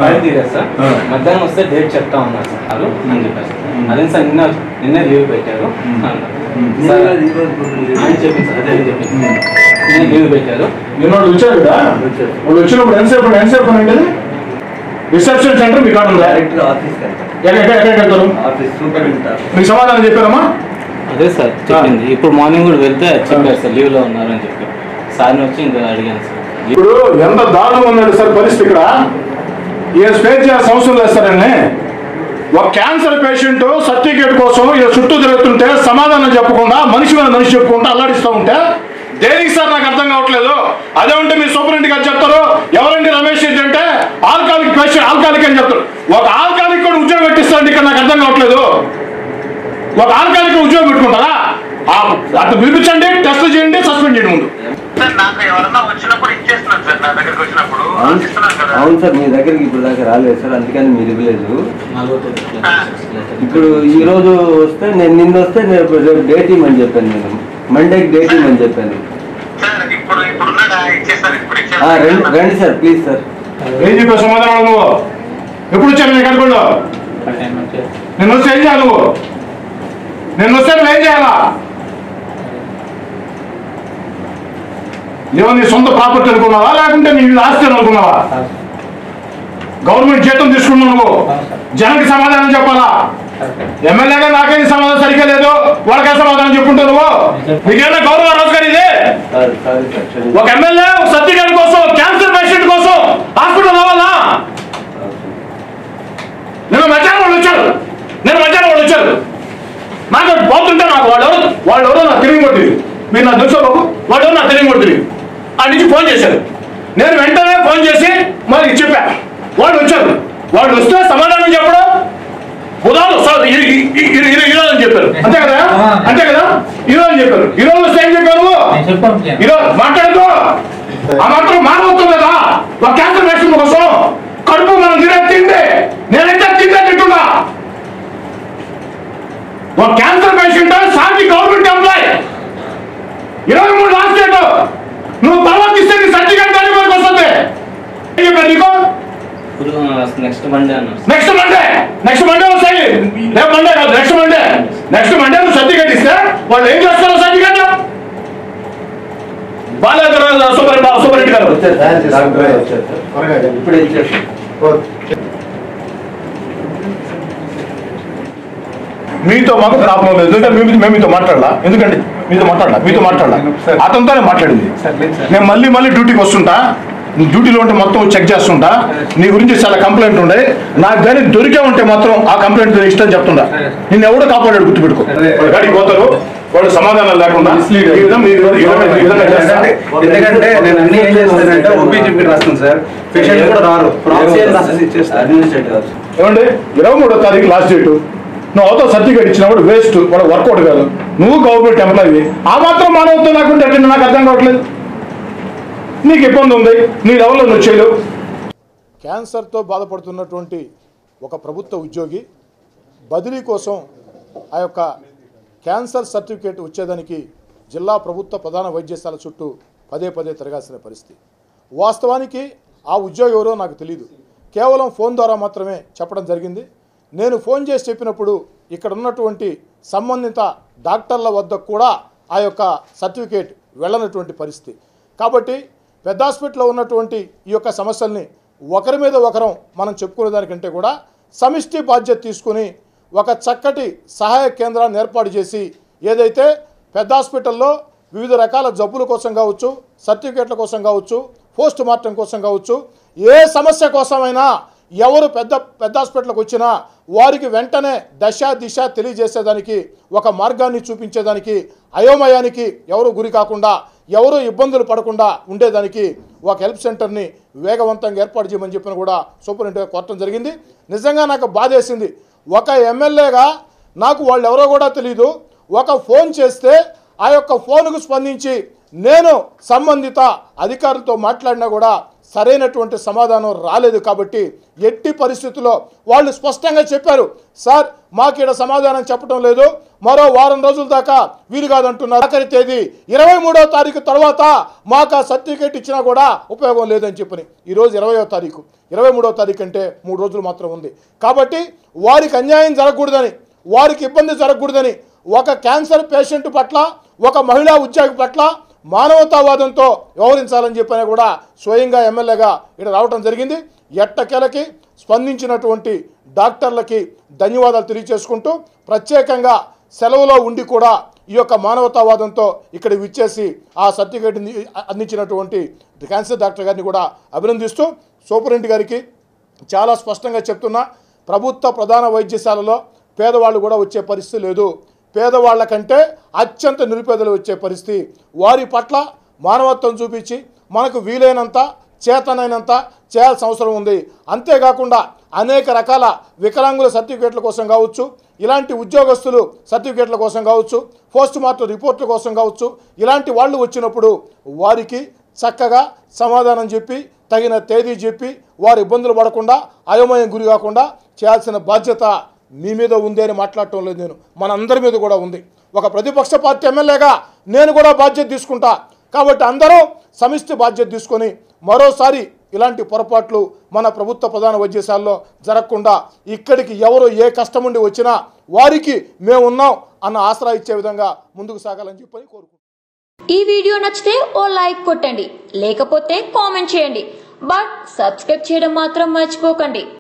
File తీరారు sir ఆ. మధ్యాహ్నం వస్తే డేట్ చెప్తా ఉన్నారు సార్ వాళ్ళు అని చెప్పారు సార్ అదే సార్ నిన్న నిన్నే లీవ్ పెట్టారు అన్నారు. సార్ ఆయన చెప్పింది సార్ అదే చెప్పింది నిన్న లీవ్ పెట్టారు నిన్న వాళ్ళు వచ్చారు కదా వాళ్ళు వచ్చినప్పుడు ఎంతసేపు ఎంతసేపు అంటే రిసెప్షన్ సెంటర్ మీ కాడ ఉందా డైరెక్ట్ ఆఫీస్కి వెళ్తాం ఎక్కడ ఎక్కడ ఎక్కడికి వెళ్తారు ఆఫీస్ సూపరింటెండెంట్ మీకు సమాధానం చెప్పారమ్మా అదే సార్ చెప్పింది ఇప్పుడు మార్నింగ్ కూడా వెళ్తే చెప్పారు సార్ లీవ్ లో ఉన్నారు అని చెప్పి సార్ని వచ్చి ఇంకా అడిగాను సార్ ఇప్పుడు ఎంత దారుణంగా ఉన్నాడు సార్ పరిస్థితి ఇక్కడ ఈయన స్పేర్ చేయాల్సిన అవసరం లేదు సార్ అండి ఒక క్యాన్సర్ పేషెంట్ సర్టిఫికేట్ కోసం ఈయన చుట్టూ తిరుగుతుంటే సమాధానం చెప్పకుండా మనిషి మీద మనిషి చెప్పుకుంటూ అల్లాడిస్తూ ఉంటే దేనికి సార్ నాకు అర్థం కావట్లేదు అదే ఉంటే మీరు సూపరింటి గారు చెప్తారు ఎవరండి రమేష్ రెడ్డి అంటే ఆల్కాలిక్ పేషెంట్ ఆల్కాలిక్ అని చెప్తారు ఒక ఆల్కాలిక్ కూడా ఉద్యోగం పెట్టిస్తారండి ఇక్కడ నాకు అర్థం కావట్లేదు ఒక ఆల్కాలిక్ ఉద్యోగం పెట్టుకుంటారా ఆ- అటు పిలిపించండి టెస్ట్ చేయండి సస్పెండ్ చేయండి ముందు సార్ నాకు ఎవరన్నా వచ్చినప్పుడు ఇచ్చేస్తున్నాను సార్ నా దగ్గరికి వచ్చినప్పుడు అవును ఇస్తున్నాను కదా అవును సార్ మీ దగ్గరికి ఇప్పుడు దాకా రాలేదు సార్ అందుకని మీరు ఇవ్వలేదు నాలుగో తేదీ లెటర్ ఇప్పుడు ఈ రోజు వస్తే నేను నిన్న వస్తే నేను రేపు డేట్ ఇవ్వమని చెప్పాను నేను మండేకి డేట్ ఇవ్వమని చెప్పాను సార్ ఇప్పుడు ఇప్పుడు ఉన్నాడా ఇచ్చేసారు ఇప్పుడు ఆ, రండి ఇచ్చేసారు రండి సార్ ప్లీజ్ సార్ ఏం చెప్పావు సమాధానం నువ్వు ఎప్పుడు వచ్చాను నీకు అనుకోండు టైం అంటే నేను వస్తే ఏం చేయాలి నువ్వు నేను వస్తే నువ్వు ఏం చేయాలా ఏమో నీ సొంత ప్రాపర్టీ అనుకున్నావా లేకుంటే నీ ఆస్తి అని అనుకున్నావా గవర్నమెంట్ జీతం తీసుకున్నావు నువ్వు జనానికి సమాధానం చెప్పాలా ఎమ్మెల్యేగా నాకేది సమాధానం సరిగ్గా లేదు వాళ్ళకే సమాధానం చెప్పుంటావు నువ్వు నీకేమైనా గౌరవ రోజుగారు ఇది సారీ సారీ సార్ క్షమించండి. ఒక ఎమ్మెల్యే ఒక సర్టిఫికేట్ కోసం క్యాన్సర్ పేషెంట్ కోసం హాస్పిటల్ రావాలా నేను మధ్యాహ్నం వాళ్ళు వచ్చారు నేను మధ్యాహ్నం వాళ్ళు వచ్చారు నాకు అటు పోతుంటే నాకు వాళ్ళు ఎవరు వాళ్ళు ఎవరో నాకు తిరిగి కొట్టింది మీరు నాకు తెలుసా బాబు వాళ్ళు ఎవరో నాకు తిరిగి కొట్టింది ఆ నుంచి ఫోన్ చేశారు నేను వెంటనే ఫోన్ చేసి మరి చెప్పా వాళ్ళు వచ్చారు వాళ్ళు వస్తే సమాధానం చెప్పడం ఉదాహరణ సార్ ఈ- ఈ- ఈ- ఈ- ఈ- ఈరోజు అని చెప్పారు అంతే కదా అంతే కదా ఈరోజు అని చెప్పారు ఈరోజు వస్తే ఏం చెప్పారు నువ్వు ఈరోజు మాట్లాడుకో ఆ మాత్రం మానవత్వం కదా ఒక క్యాన్సర్ పేషెంట్ కోసం కడుపు మనం తినే తిండి నేనైతే తిండే తింటున్నా ఒక క్యాన్సర్ పేషెంట్ సాటి గవర్నమెంట్ ఎంప్లాయ్ ఇరవై మూడు లాస్ట్ డేట్ నువ్వు తర్వాత ఇస్తే నీ సర్టిఫికేట్ దాని వరకు వస్తుంది ఏం చెప్పారు నీకు ఇప్పుడు నెక్స్ట్ మండే అన్నారు sir. Next Monday next Monday వస్తాయి రేపు మండే కాదు నెక్స్ట్ మండే నెక్స్ట్ మండే నువ్వు సర్టిఫికేట్ ఇస్తే వాళ్ళు ఏం చేస్తారు సర్టిఫికేట్ బాలేదు సూపర్ సూపర్ రెడ్డి గారు వచ్చారు సార్ డాక్టర్ గారు వచ్చారు సార్ ఇప్పుడే ఇచ్చేసారు మీతో మాకు ప్రాబ్లం లేదు ఎందుకంటే మేము మేము మీతో మాట్లాడాలా ఎందుకంటే మీతో మాట్లాడాలా మీతో మాట్లాడాలా అతనితోనే మాట్లాడింది నేను మళ్ళీ మళ్ళీ డ్యూటీకి వస్తుంటా డ్యూటీలో ఉంటే మొత్తం చెక్ చేస్తుంటా నీ గురించి చాలా కంప్లైంట్ ఉండే నాకు కానీ దొరికే ఉంటే మాత్రం ఆ కంప్లైంట్ ఇష్టం చెప్తుండా నిన్ను ఎవడో కాపాడాడు గుర్తుపెట్టుకో వాళ్ళు గాడికి పోతారు వాళ్ళు సమాధానం లేకుండా ఈ విధంగా ఈ విధంగా- ఈ విధంగా- ఈ విధంగా చేస్తారు. ఎందుకంటే నేను అన్ని ఏం చేస్తానంటే ఓపీజీపీ రాస్తాను సార్ పేషెంట్ కూడా రారు ప్రాక్సీ అని రాసేసి ఇచ్చేస్తాను అడ్మినిస్ట్రేటివ్ ఆఫీసర్ ఏమండి ఇరవై మూడో తారీఖు లాస్ట్ డేట్ నువ్వు అవతల సర్టిఫికేట్ ఇచ్చినప్పుడు వేస్ట్ వాడు వర్కౌట్ కాదు నువ్వు గవర్నమెంట్ ఎంప్లాయీ ఆ మాత్రం మానవత్వం లేకుంటే ఎట్లా నాకు అర్థం కావట్లేదు నీకు ఇబ్బంది ఉంది నీ లెవెల్లో నువ్వు చేయలేవు క్యాన్సర్తో బాధపడుతున్నటువంటి ఒక ప్రభుత్వ ఉద్యోగి బదిలీ కోసం ఆ యొక్క క్యాన్సర్ సర్టిఫికేట్ వచ్చేదానికి జిల్లా ప్రభుత్వ ప్రధాన వైద్యశాల చుట్టూ పదే పదే తిరగాల్సిన పరిస్థితి వాస్తవానికి ఆ ఉద్యోగి ఎవరో నాకు తెలియదు కేవలం ఫోన్ ద్వారా మాత్రమే చెప్పడం జరిగింది నేను ఫోన్ చేసి చెప్పినప్పుడు ఇక్కడ ఉన్నటువంటి సంబంధిత డాక్టర్ల వద్ద కూడా ఆ యొక్క సర్టిఫికేట్ వెళ్ళనటువంటి పరిస్థితి కాబట్టి పెద్ద హాస్పిటల్లో ఉన్నటువంటి ఈ యొక్క సమస్యల్ని ఒకరి మీద ఒకరం మనం చెప్పుకునే దానికంటే కూడా సమిష్టి బాధ్యత తీసుకుని ఒక చక్కటి సహాయ కేంద్రాన్ని ఏర్పాటు చేసి ఏదైతే పెద్ద హాస్పిటల్లో వివిధ రకాల జబ్బుల కోసం కావచ్చు సర్టిఫికేట్ల కోసం కావచ్చు పోస్ట్ మార్టం కోసం కావచ్చు ఏ సమస్య కోసమైనా ఎవరు పెద్ద పెద్ద హాస్పిటల్కి వచ్చినా వారికి వెంటనే దశ దిశ తెలియజేసేదానికి ఒక మార్గాన్ని చూపించేదానికి అయోమయానికి ఎవరు గురి కాకుండా ఎవరు ఇబ్బందులు పడకుండా ఉండేదానికి ఒక హెల్ప్ సెంటర్ని వేగవంతంగా ఏర్పాటు చేయమని చెప్పిన కూడా సూపరింటెండెంట్ కోరటం జరిగింది నిజంగా నాకు బాధేసింది ఒక ఎమ్మెల్యేగా నాకు వాళ్ళు ఎవరో కూడా తెలియదు ఒక ఫోన్ చేస్తే ఆ యొక్క ఫోన్కు స్పందించి నేను సంబంధిత అధికారులతో మాట్లాడినా కూడా సరైనటువంటి సమాధానం రాలేదు కాబట్టి ఎట్టి పరిస్థితుల్లో వాళ్ళు స్పష్టంగా చెప్పారు సార్ మాకు ఇక్కడ సమాధానం చెప్పడం లేదు మరో వారం రోజుల దాకా వీలు కాదంటున్నారు ఆఖరి తేదీ ఇరవై మూడో తారీఖు తర్వాత మాకు ఆ సర్టిఫికేట్ ఇచ్చినా కూడా ఉపయోగం లేదని చెప్పని ఈరోజు ఇరవయో తారీఖు ఇరవై మూడో తారీఖు అంటే మూడు రోజులు మాత్రం ఉంది కాబట్టి వారికి అన్యాయం జరగకూడదని వారికి ఇబ్బంది జరగకూడదని ఒక క్యాన్సర్ పేషెంట్ పట్ల ఒక మహిళా ఉద్యోగి పట్ల మానవతావాదంతో వ్యవహరించాలని చెప్పని కూడా స్వయంగా ఎమ్మెల్యేగా ఇక్కడ రావడం జరిగింది ఎట్టకేలకి స్పందించినటువంటి డాక్టర్లకి ధన్యవాదాలు తెలియజేసుకుంటూ ప్రత్యేకంగా సెలవులో ఉండి కూడా ఈ యొక్క మానవతావాదంతో ఇక్కడ విచ్చేసి ఆ సర్టిఫికేట్ అందించినటువంటి క్యాన్సర్ డాక్టర్ గారిని కూడా అభినందిస్తూ సూపరింటెండెంట్ గారికి చాలా స్పష్టంగా చెప్తున్నా ప్రభుత్వ ప్రధాన వైద్యశాలలో పేదవాళ్ళు కూడా వచ్చే పరిస్థితి లేదు పేదవాళ్ళ కంటే అత్యంత నిరుపేదలు వచ్చే పరిస్థితి వారి పట్ల మానవత్వం చూపించి మనకు వీలైనంత చేతనైనంత చేయాల్సిన అవసరం ఉంది అంతేకాకుండా అనేక రకాల వికలాంగుల సర్టిఫికేట్ల కోసం కావచ్చు ఇలాంటి ఉద్యోగస్తులు సర్టిఫికేట్ల కోసం కావచ్చు పోస్ట్ మార్టం రిపోర్ట్ల కోసం కావచ్చు ఇలాంటి వాళ్ళు వచ్చినప్పుడు వారికి చక్కగా సమాధానం చెప్పి తగిన తేదీ చెప్పి వారు ఇబ్బందులు పడకుండా అయోమయం గురి కాకుండా చేయాల్సిన బాధ్యత మీ మీద ఉంది అని మాట్లాడటం లేదు నేను మనందరి మీద కూడా ఉంది ఒక ప్రతిపక్ష పార్టీ ఎమ్మెల్యేగా నేను కూడా బాధ్యత తీసుకుంటా కాబట్టి అందరూ సమిష్టి బాధ్యత తీసుకొని మరోసారి ఇలాంటి పొరపాట్లు మన ప్రభుత్వ ప్రధాన వైద్యశాలలో జరగకుండా ఇక్కడికి ఎవరు ఏ కష్టం ఉండి వచ్చినా వారికి మేమున్నాం అన్న ఆసరా ఇచ్చే విధంగా ముందుకు సాగాలని చెప్పని కోరుకుంటున్నాను ఈ వీడియో నచ్చితే ఓ లైక్ కొట్టండి లేకపోతే కామెంట్ చేయండి బట్ సబ్స్క్రైబ్ చేయడం మాత్రం మర్చిపోకండి